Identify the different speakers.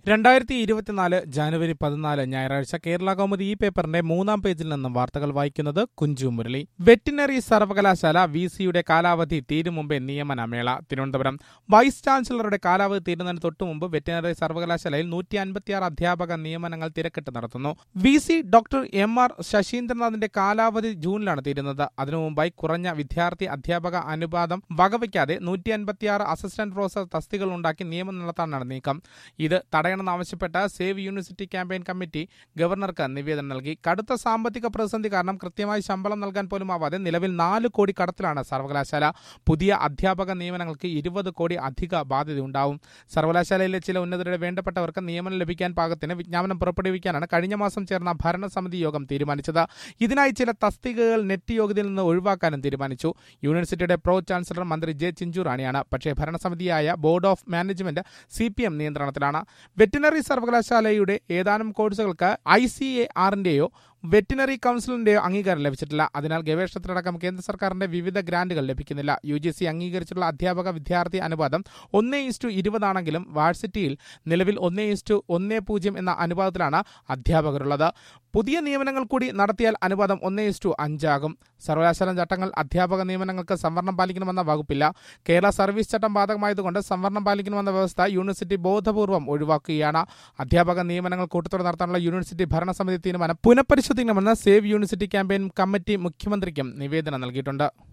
Speaker 1: രണ്ടായിരത്തി ഇരുപത്തിനാല് ജനുവരി പതിനാല് ഞായറാഴ്ച കേരള കൗമുദി ഈ പേപ്പറിന്റെ മൂന്നാം പേജിൽ നിന്നും വാർത്തകൾ വായിക്കുന്നത് കുഞ്ചു മുരളി വെറ്റിനറി സർവകലാശാല വി സിയുടെ കാലാവധി തീരും മുമ്പേ നിയമനമേള തിരുവനന്തപുരം വൈസ് ചാൻസലറുടെ കാലാവധി തീരുന്നതിന് തൊട്ടുമുമ്പ് വെറ്റിനറി സർവകലാശാലയിൽ നൂറ്റി അൻപത്തിയാറ് അധ്യാപക നിയമനങ്ങൾ തിരക്കിട്ട് നടത്തുന്നു V C doctor M R ശശീന്ദ്രനാഥിന്റെ കാലാവധി ജൂണിലാണ് തീരുന്നത് അതിനു മുമ്പായി കുറഞ്ഞ വിദ്യാർത്ഥി അധ്യാപക അനുപാതം വകവയ്ക്കാതെ നൂറ്റി അൻപത്തിയാറ് അസിസ്റ്റന്റ് പ്രൊഫസർ തസ്തികൾ ഉണ്ടാക്കി നിയമനം നടത്താനാണ് നീക്കം ഇത് തടയണമെന്നാവശ്യപ്പെട്ട സേവ് യൂണിവേഴ്സിറ്റി ക്യാമ്പയിൻ കമ്മിറ്റി ഗവർണർക്ക് നിവേദനം നൽകി കടുത്ത സാമ്പത്തിക പ്രതിസന്ധി കാരണം കൃത്യമായി ശമ്പളം നൽകാൻ പോലും ആവാതെ നിലവിൽ നാല് കോടി കടത്തിലാണ് സർവകലാശാല പുതിയ അധ്യാപക നിയമനങ്ങൾക്ക് ഇരുപത് കോടി അധിക ബാധ്യതയുണ്ടാവും സർവകലാശാലയിലെ ചില ഉന്നതരുടെ വേണ്ടപ്പെട്ടവർക്ക് നിയമനം ലഭിക്കാൻ പാകത്തിന് വിജ്ഞാപനം പുറപ്പെടുവിക്കാനാണ് കഴിഞ്ഞ മാസം ചേർന്ന ഭരണസമിതി യോഗം തീരുമാനിച്ചത് ഇതിനായി ചില തസ്തികകൾ നെറ്റ് യോഗ്യതയിൽ നിന്ന് ഒഴിവാക്കാനും തീരുമാനിച്ചു യൂണിവേഴ്സിറ്റിയുടെ പ്രോ ചാൻസലർ മന്ത്രി ജെ ചിഞ്ചുറാണിയാണ് പക്ഷേ ഭരണസമിതിയായ board of management C P M നിയന്ത്രണത്തിലാണ് വെറ്റിനറി സർവകലാശാലയുടെ ഏതാനും കോഴ്സുകൾക്ക് ഐ സി എ ആറിന്റെയോ വെറ്റിനറി കൗൺസിലിന്റെയോ അംഗീകാരം ലഭിച്ചിട്ടില്ല അതിനാൽ ഗവേഷണത്തിനടക്കം കേന്ദ്ര സർക്കാരിന്റെ വിവിധ ഗ്രാന്റുകൾ ലഭിക്കുന്നില്ല യു ജി സി അംഗീകരിച്ചിട്ടുള്ള അധ്യാപക വിദ്യാർത്ഥി അനുപാതം ഒന്നേ ഇസ്റ്റു ഇരുപതാണെങ്കിലും വാഴ്സിറ്റിയിൽ നിലവിൽ ഒന്നേ ഇസ്റ്റു ഒന്നേ പൂജ്യം എന്ന അനുപാതത്തിലാണ് അധ്യാപകരുള്ളത് പുതിയ നിയമനങ്ങൾ കൂടി നടത്തിയാൽ അനുപാതം ഒന്നേ ഇസ്റ്റു അഞ്ചാകും സർവകലാശാല ചട്ടങ്ങൾ അധ്യാപക നിയമനങ്ങൾക്ക് സംവരണം പാലിക്കണമെന്ന വകുപ്പില്ല കേരള സർവീസ് ചട്ടം ബാധകമായതുകൊണ്ട് സംവരണം പാലിക്കണമെന്ന വ്യവസ്ഥ യൂണിവേഴ്സിറ്റി ബോധപൂർവം ഒഴിവാക്കുകയാണ് അധ്യാപക നിയമനങ്ങൾ കൂട്ടത്തോടെ നടത്താനുള്ള യൂണിവേഴ്സിറ്റി ഭരണസമിതി തീരുമാനം പുനഃപരിശോധിക്കണമെന്ന് സേവ് യൂണിവേഴ്സിറ്റി ക്യാമ്പയിൻ കമ്മിറ്റി മുഖ്യമന്ത്രിക്കും നിവേദനം നൽകിയിട്ടുണ്ട്